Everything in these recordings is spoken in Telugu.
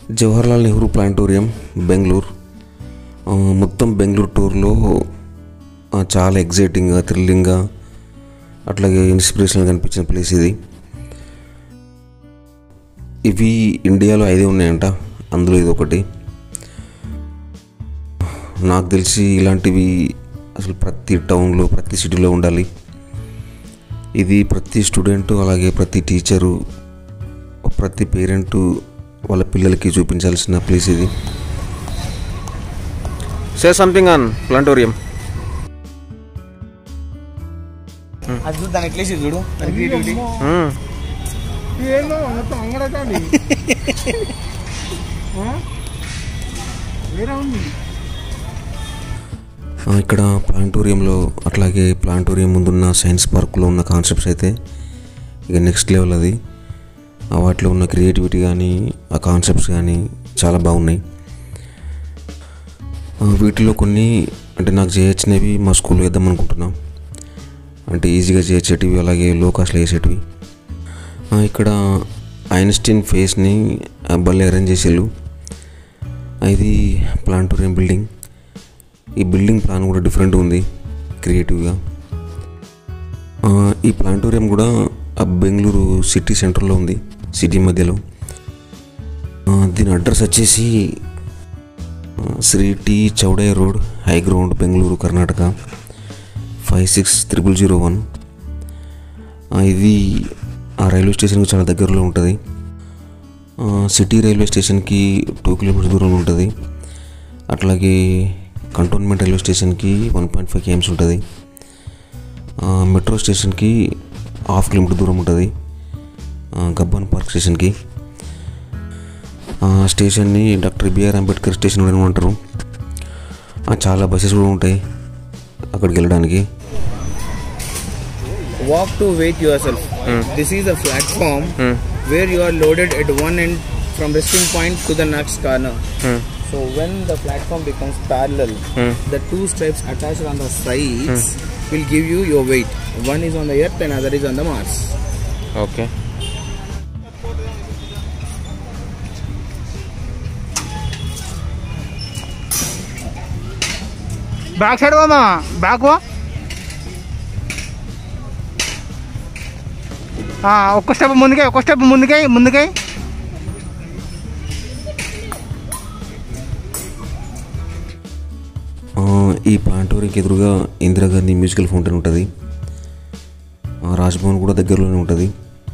జవహర్లాల్ నెహ్రూ ప్లానిటోరియం బెంగళూరు ఆ, మొత్తం బెంగళూరు టూర్లో ఆ, చాలా ఎగ్జైటింగ్గా థ్రిల్లింగ్గా అట్లాగే ఇన్స్పిరేషన్గా కనిపించిన ప్లేస్ ఇది ఇవి ఇండియాలో ఐదే ఉన్నాయంట అందులో ఇది ఒకటి నాకు తెలిసి ఇలాంటివి అసలు ప్రతి టౌన్లో ప్రతి సిటీలో ఉండాలి ఇది ప్రతి స్టూడెంట్ అలాగే ప్రతి టీచరు ప్రతి పేరెంట్ వాళ్ళ పిల్లలకి చూపించాల్సిన ప్లేస్ ఇది సే సంథింగ్ ఆన్ ప్లాంటోరియం అది చూడు దాని ఎట్లేసి చూడు దాని క్రియేటివిటీ ఏందో మొత్తం అంగడకండి వేరే ఉంది ఇక్కడ ప్లాంటోరియంలో అట్లాగే ప్లాంటోరియం ముందున్న సైన్స్ పార్క్లో ఉన్న కాన్సెప్ట్స్ అయితే ఇక నెక్స్ట్ లెవెల్ అది ఆ వాటిలో ఉన్న క్రియేటివిటీ కానీ ఆ కాన్సెప్ట్స్ కానీ చాలా బాగున్నాయి ఆ, వీటిలో కొన్ని అంటే నాకు చేయొచ్చినవి మా స్కూల్లో వేద్దాం అనుకుంటున్నాం అంటే ఈజీగా చేయొచ్చేటివి అలాగే లో కాస్ట్లో వేసేటివి ఆ, ఇక్కడ ఐన్స్టీన్ ఫేస్ని ఆ, భలే అరేంజ్ చేసేళ్ళు ఇది ప్లాంటోరియం బిల్డింగ్ ఈ బిల్డింగ్ ప్లాన్ కూడా డిఫరెంట్ ఉంది క్రియేటివ్గా ఆ, ఈ ప్లాంటోరియం కూడా ఆ బెంగళూరు సిటీ సెంటర్లో ఉంది సిటీ మధ్యలో ఆ, దీని అడ్రస్ వచ్చేసి ఆ, Shri T Chowdaiah road high ground Bengaluru Karnataka five six triple zero one ఇది ఆ రైల్వే స్టేషన్కి చాలా దగ్గరలో ఉంటుంది ఆ, సిటీ రైల్వే స్టేషన్కి టూ కిలోమీటర్స్ దూరంలో ఉంటుంది అట్లాగే కంటోన్మెంట్ రైల్వే స్టేషన్కి వన్ పాయింట్ ఫైవ్ కేఎమ్స్ ఉంటుంది ఆ, మెట్రో స్టేషన్కి హాఫ్ కిలోమీటర్ దూరం ఉంటుంది ఆ, గబ్బాన్ పార్క్ స్టేషన్కి ఆ, స్టేషన్ని డాక్టర్ బిఆర్ అంబేద్కర్ స్టేషన్ కూడా అంటారు ఆ, చాలా బస్సెస్ కూడా ఉంటాయి అక్కడికి వెళ్ళడానికి walk to wait yourself. This is a platform where you are loaded at one end from resting point to the next corner. So when the platform becomes parallel, the two stripes attached on the sides will give you your weight. One is on the earth and other is on the Mars. Okay back side పోమా బ్యాక్ పో ఆ, ఒక్క స్టెప్ ముందుకే ఒక్క స్టెప్ ముందుకే ముందుకే ఆ, ఈ ప్లాంటోరియంకి ఎదురుగా ఇందిరాగాంధీ మ్యూజికల్ ఫౌంటైన్ ఉంటుంది ఆ, రాజ్భవన్ కూడా దగ్గరలోనే ఉంటుంది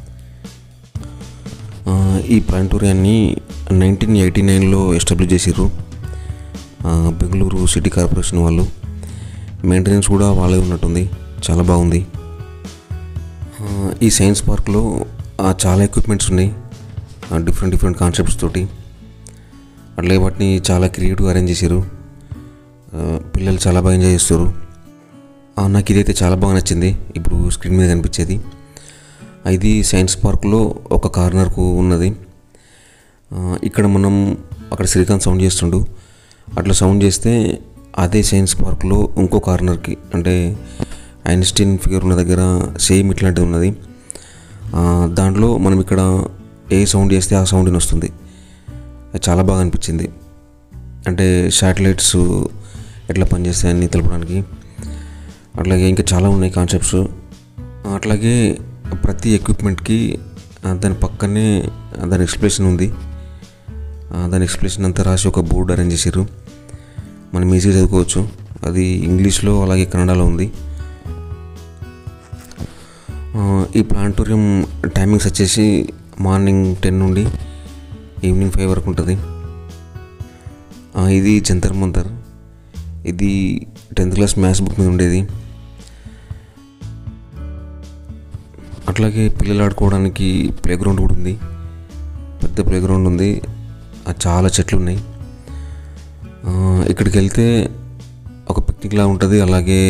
ఆ, ఈ ప్లాంటోరియాన్ని నైన్టీన్ ఎయిటీ నైన్లో ఎస్టాబ్లిష్ చేసిర్రు ఆ, బెంగళూరు సిటీ కార్పొరేషన్ వాళ్ళు మెయింటెనెన్స్ కూడా వాళ్ళే ఉన్నట్టుంది చాలా బాగుంది ఆ, ఈ సైన్స్ పార్క్లో ఆ, చాలా ఎక్విప్మెంట్స్ ఉన్నాయి డిఫరెంట్ డిఫరెంట్ కాన్సెప్ట్స్ తోటి అట్లే వాటిని చాలా క్రియేటివ్గా అరేంజ్ చేశారు ఆ, పిల్లలు చాలా బాగా ఎంజాయ్ చేస్తారు ఆ, నాకు ఇదైతే చాలా బాగా నచ్చింది ఇప్పుడు స్క్రీన్ మీద కనిపించేది ఇది సైన్స్ పార్క్లో ఒక కార్నర్కు ఉన్నది ఆ, ఇక్కడ మనం అక్కడ శ్రీకాంత్ సౌండ్ చేస్తుండు అట్లా సౌండ్ చేస్తే అదే సైన్స్ పార్క్లో ఇంకో కార్నర్కి అంటే ఐన్స్టీన్ ఫిగర్ ఉన్న దగ్గర సేమ్ ఇట్లాంటిది ఉన్నది ఆ, దాంట్లో మనం ఇక్కడ ఏ సౌండ్ చేస్తే ఆ సౌండ్ వస్తుంది అది చాలా బాగా అనిపించింది అంటే శాటిలైట్స్ ఎట్లా పనిచేస్తాయని తెలపడానికి అట్లాగే ఇంకా చాలా ఉన్నాయి కాన్సెప్ట్స్ అట్లాగే ప్రతి ఎక్విప్మెంట్కి ఆ, దాని పక్కనే ఆ, దాని ఎక్స్ప్లెనేషన్ ఉంది ఆ, దాని ఎక్స్ప్లెనేషన్ అంతా రాసి ఒక బోర్డు అరేంజ్ చేశారు మనం ఈజీగా చదువుకోవచ్చు అది ఇంగ్లీష్లో అలాగే కన్నడలో ఉంది ఆ, ఈ ప్లాంటోరియం టైమింగ్స్ వచ్చేసి మార్నింగ్ టెన్ నుండి ఈవినింగ్ ఫైవ్ వరకు ఉంటుంది ఆ, ఇది జంతర్ మంతర్ ఇది టెన్త్ క్లాస్ మ్యాథ్స్ బుక్ మీద ఉండేది అట్లాగే పిల్లలు ఆడుకోవడానికి ప్లే గ్రౌండ్ కూడా ఉంది పెద్ద ప్లే గ్రౌండ్ ఉంది ఆ, చాలా చెట్లు ఉన్నాయి ఆ, ఇక్కడికి వెళ్తే ఒక పిక్నిక్ లా ఉంటుంది అలాగే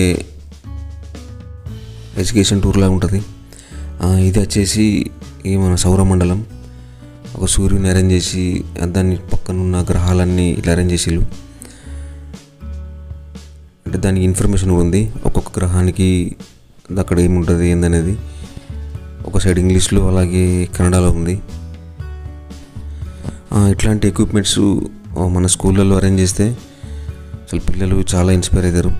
ఎడ్యుకేషన్ టూర్ లాగా ఉంటుంది ఆ, ఇది వచ్చేసి ఈ మన సౌరమండలం ఒక సూర్యుని అరేంజ్ చేసి దాన్ని పక్కన ఉన్న గ్రహాలన్నీ ఇట్లా అరేంజ్ చేసిళ్ళు అంటే దానికి ఇన్ఫర్మేషన్ కూడా ఉంది ఒక్కొక్క గ్రహానికి అక్కడ ఏముంటుంది ఏందనేది ఒక సైడ్ ఇంగ్లీష్లో అలాగే కన్నడలో ఉంది ఆ, ఇట్లాంటి ఎక్విప్మెంట్స్ ఆ, మన స్కూళ్ళల్లో అరేంజ్ చేస్తే అసలు పిల్లలు చాలా ఇన్స్పైర్ అవుతారు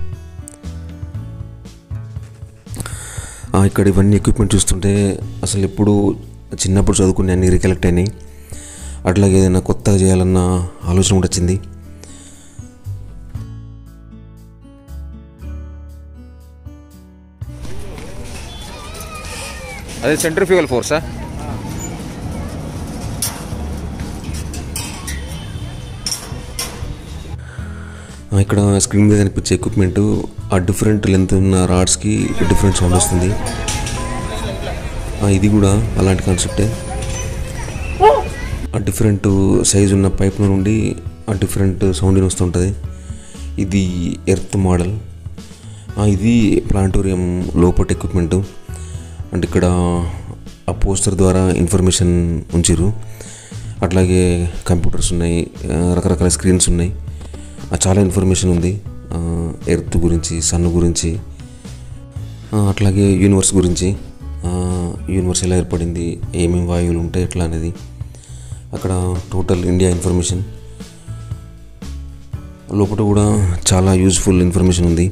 ఆ, ఇక్కడ ఇవన్నీ ఎక్విప్మెంట్ చూస్తుంటే అసలు ఎప్పుడు చిన్నప్పుడు చదువుకునే అన్ని రికలెక్ట్ అయినాయి అట్లాగే ఏదైనా కొత్తగా చేయాలన్న ఆలోచన కూడా వచ్చింది అదే సెంట్రిఫ్యూగల్ ఫోర్సా ఆ, ఇక్కడ స్క్రీన్ మీద కనిపించే ఎక్విప్మెంట్ ఆ డిఫరెంట్ లెంత్ ఉన్న రాడ్స్కి డిఫరెంట్ సౌండ్ వస్తుంది ఆ, ఇది కూడా అలాంటి కాన్సెప్టే ఆ డిఫరెంట్ సైజ్ ఉన్న పైప్ నుండి ఆ డిఫరెంట్ సౌండ్ వస్తుంటుంది ఇది ఎర్త్ మోడల్ ఆ, ఇది ప్లాంటోరియం లోపట్ ఎక్విప్మెంట్ అంటే ఇక్కడ ఆ పోస్టర్ ద్వారా ఇన్ఫర్మేషన్ ఉంచారు అట్లాగే కంప్యూటర్స్ ఉన్నాయి ఆ, రకరకాల స్క్రీన్స్ ఉన్నాయి ఆ, చాలా ఇన్ఫర్మేషన్ ఉంది ఆ, ఎర్త్ గురించి సన్ గురించి ఆ, అట్లాగే యూనివర్స్ గురించి ఆ, యూనివర్స్ ఎలా ఏర్పడింది ఏమేమి వాయువులు ఉంటాయి ఎట్లా అనేది అక్కడ టోటల్ ఇండియా ఇన్ఫర్మేషన్ లోపల కూడా చాలా యూజ్ఫుల్ ఇన్ఫర్మేషన్ ఉంది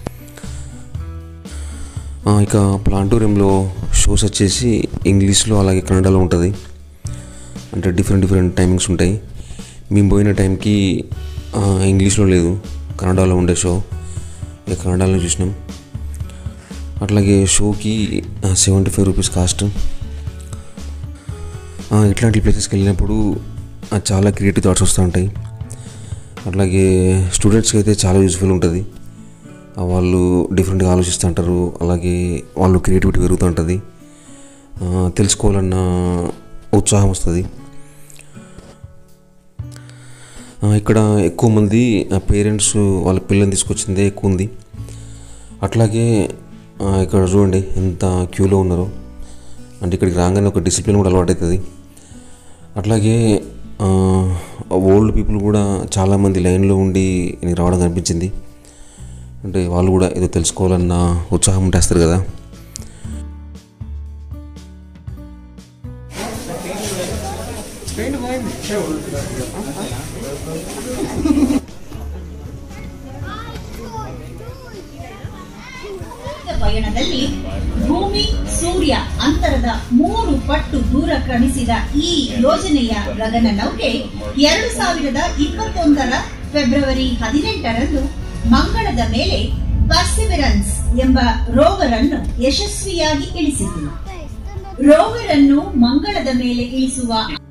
ఆ, ఇక ప్లాంటోరియంలో షోస్ వచ్చేసి ఇంగ్లీష్లో అలాగే కన్నడలో ఉంటుంది అంటే డిఫరెంట్ డిఫరెంట్ టైమింగ్స్ ఉంటాయి మేము పోయిన టైంకి ఆ, ఇంగ్లీష్లో లేదు కన్నడలో ఉండే షో ఇక కన్నడలో చూసినాం అట్లాగే షోకి సెవెంటీ ఫైవ్ రూపీస్ కాస్ట్ ఆ, ఇట్లాంటి ప్లేసెస్కి వెళ్ళినప్పుడు ఆ, చాలా క్రియేటివ్ థాట్స్ వస్తూ ఉంటాయి అట్లాగే స్టూడెంట్స్కి అయితే చాలా యూజ్ఫుల్ ఉంటుంది ఆ, వాళ్ళు డిఫరెంట్గా ఆలోచిస్తూ ఉంటారు అలాగే వాళ్ళు క్రియేటివిటీ పెరుగుతూ ఉంటుంది ఆ, తెలుసుకోవాలన్న ఉత్సాహం వస్తుంది ఆ, ఇక్కడ ఎక్కువ మంది పేరెంట్స్ వాళ్ళ పిల్లల్ని తీసుకొచ్చిందే ఎక్కువ ఉంది అట్లాగే ఆ, ఇక్కడ చూడండి ఎంత క్యూలో ఉన్నారో అంటే ఇక్కడికి రాగానే ఒక డిసిప్లిన్ కూడా అలవాటు అవుతుంది అట్లాగే ఓల్డ్ పీపుల్ కూడా చాలామంది లైన్లో ఉండి నీకు రావడం కనిపించింది అంటే వాళ్ళు కూడా ఏదో తెలుసుకోవాలన్న ఉత్సాహం ఉంటేస్తారు కదా ಪಯಣದಲ್ಲಿ ಭೂಮಿ ಸೂರ್ಯ ಅಂತರದ ಮೂರು ಪಟ್ಟು ದೂರ ಕ್ರಮಿಸಿದ ಈ ಯೋಜನೆಯ ಗಗನ ನೌಕೆ ಎರಡು ಸಾವಿರದ ಇಪ್ಪತ್ತೊಂದರ ಫೆಬ್ರವರಿ ಹದಿನೆಂಟರಂದು ಮಂಗಳದ ಮೇಲೆ ಪರ್ಸಿವಿರೆನ್ಸ್ ಎಂಬ ರೋವರ್ ಅನ್ನು ಯಶಸ್ವಿಯಾಗಿ ಇಳಿಸಿತು ರೋವರ್ ಅನ್ನು ಮಂಗಳದ ಮೇಲೆ ಇಳಿಸುವ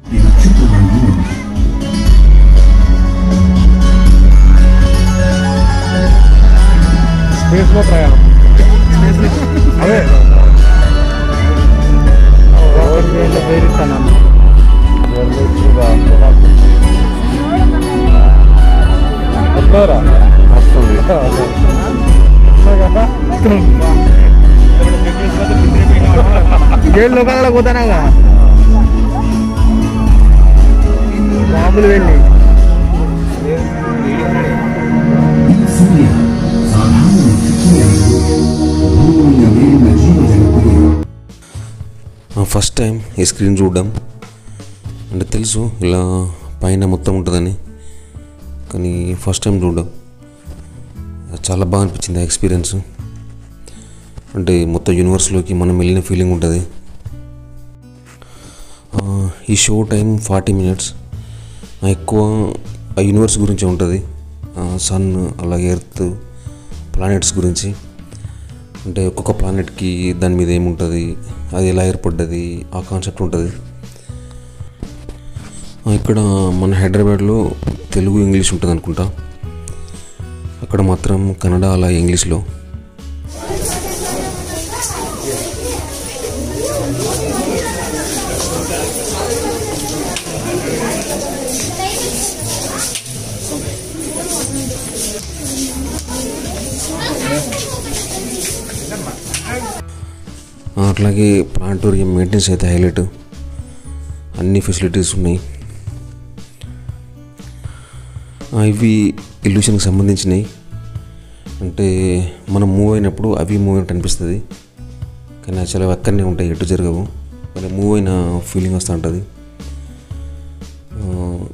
స్పేస్ లో ప్రయాణం అదే పేరుస్తాను గేట్ లోకాల పోతానాగా మామూలు వెళ్ళి సూర్య సాధారణ కిరణాలు భూమి మీద వేడిన జీవజగత్తులు ఫస్ట్ టైం ఈ స్క్రీన్ చూడడం అంటే తెలుసు ఇలా పైన మొత్తం ఉంటుందని కానీ ఫస్ట్ టైం చూడడం చాలా బాగా అనిపించింది ఆ ఎక్స్పీరియన్స్ అంటే మొత్తం యూనివర్స్లోకి మనం వెళ్ళిన ఫీలింగ్ ఉంటుంది ఆ, ఈ షో టైం ఫార్టీ మినిట్స్ ఎక్కువ ఆ యూనివర్స్ గురించి ఉంటుంది సన్ అలాగే ఎర్త్ ప్లానెట్స్ గురించి అంటే ఒక్కొక్క ప్లానెట్కి దాని మీద ఏముంటుంది అది ఎలా ఏర్పడ్డది ఆ కాన్సెప్ట్ ఉంటుంది ఆ, ఇక్కడ మన హైదరాబాద్లో తెలుగు ఇంగ్లీష్ ఉంటుంది అనుకుంటా అక్కడ మాత్రం కన్నడ అలా ఇంగ్లీష్లో ఆ, అట్లాగే ప్లాంటోరియం మెయింటెనెన్స్ అయితే హైలైట్ అన్ని ఫెసిలిటీస్ ఉన్నాయి ఆ, ఇవి ఇల్యూషన్కి సంబంధించినవి అంటే మనం మూవ్ అయినప్పుడు అవి మూవ్ అయినట్టు అనిపిస్తుంది కానీ యాక్చువల్గా అవి అక్కడనే ఉంటాయి ఎటు జరగవు కానీ మూవ్ అయిన ఫీలింగ్ వస్తూ ఉంటుంది ఆ,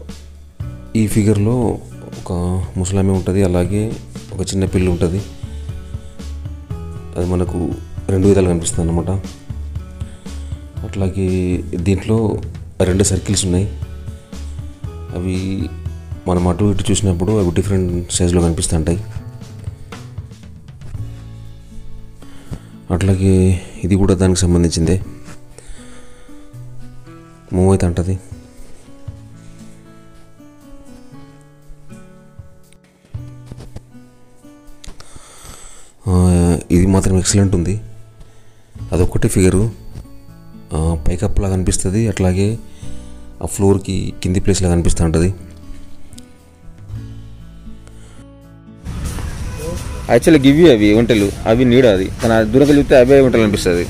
ఈ ఫిగర్లో ఒక ముసలామె ఉంటుంది అలాగే ఒక చిన్న పిల్లి ఉంటుంది అది మనకు రెండు విధాలు కనిపిస్తుంది అన్నమాట అట్లాగే దీంట్లో రెండు సర్కిల్స్ ఉన్నాయి అవి మనం అటు ఇటు చూసినప్పుడు అవి డిఫరెంట్ సైజులో కనిపిస్తుంటాయి అట్లాగే ఇది కూడా దానికి సంబంధించిందే మూవ్ అయితే అంటది ఆ, ఇది మాత్రం ఎక్సలెంట్ ఉంది అదొక్కటే ఫిగరు పైకప్లా కనిపిస్తుంది అట్లాగే ఆ ఫ్లోర్కి కింది ప్లేస్లా కనిపిస్తూ ఉంటుంది యాక్చువల్లీ గివ్ అవి వంటలు అవి నీడ అది కానీ ఆ దూరంగా చూస్తే అవే వంటలు అనిపిస్తుంది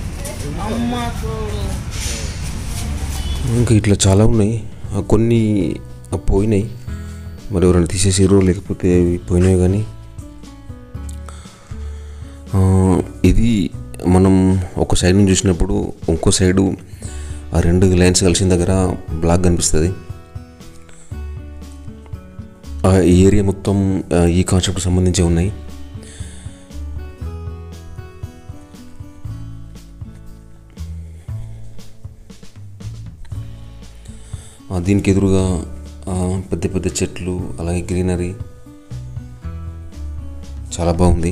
ఇంకా ఇట్లా చాలా ఉన్నాయి ఆ కొన్ని ఆ పోయినాయి మరి ఎవరైనా తీసేసారో లేకపోతే అవి పోయినాయి కానీ ఆ, ఇది మనం ఒక సైడ్ నుంచి చూసినప్పుడు ఇంకో సైడు ఆ రెండు లైన్స్ కలిసిన దగ్గర బ్లాక్ కనిపిస్తుంది ఆ ఈ ఏరియా మొత్తం ఆ, ఈ కాన్సెప్ట్ సంబంధించి ఉన్నాయి ఆ, దీనికి ఎదురుగా ఆ, పెద్ద పెద్ద చెట్లు అలాగే గ్రీనరీ చాలా బాగుంది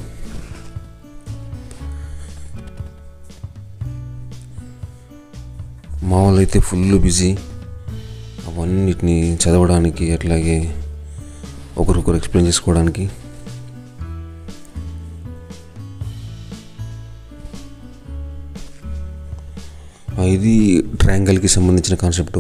మా వాళ్ళు అయితే ఫుల్ బిజీ అవన్నిటిని చదవడానికి అట్లాగే ఒకరొకరు ఎక్స్ప్లెయిన్ చేసుకోవడానికి ఆ, ఇది ట్రయాంగల్కి సంబంధించిన కాన్సెప్టు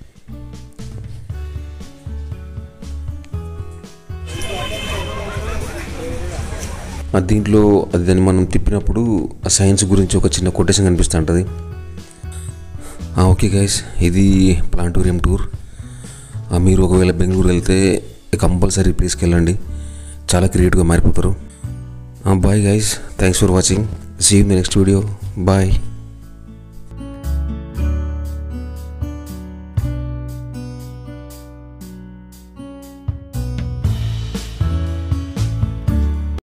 ఆ దీంట్లో అది దాన్ని మనం తిప్పినప్పుడు ఆ సైన్స్ గురించి ఒక చిన్న కొటేషన్ కనిపిస్తూ ఉంటుంది ఓకే గైస్ ఇది ప్లాంటోరియం టూర్ ఆ, మీరు ఒకవేళ బెంగళూరు వెళ్తే కంపల్సరీ ప్లేస్కి వెళ్ళండి చాలా క్రియేటివ్గా మారిపోతారు bye guys thanks for watching see in the next video bye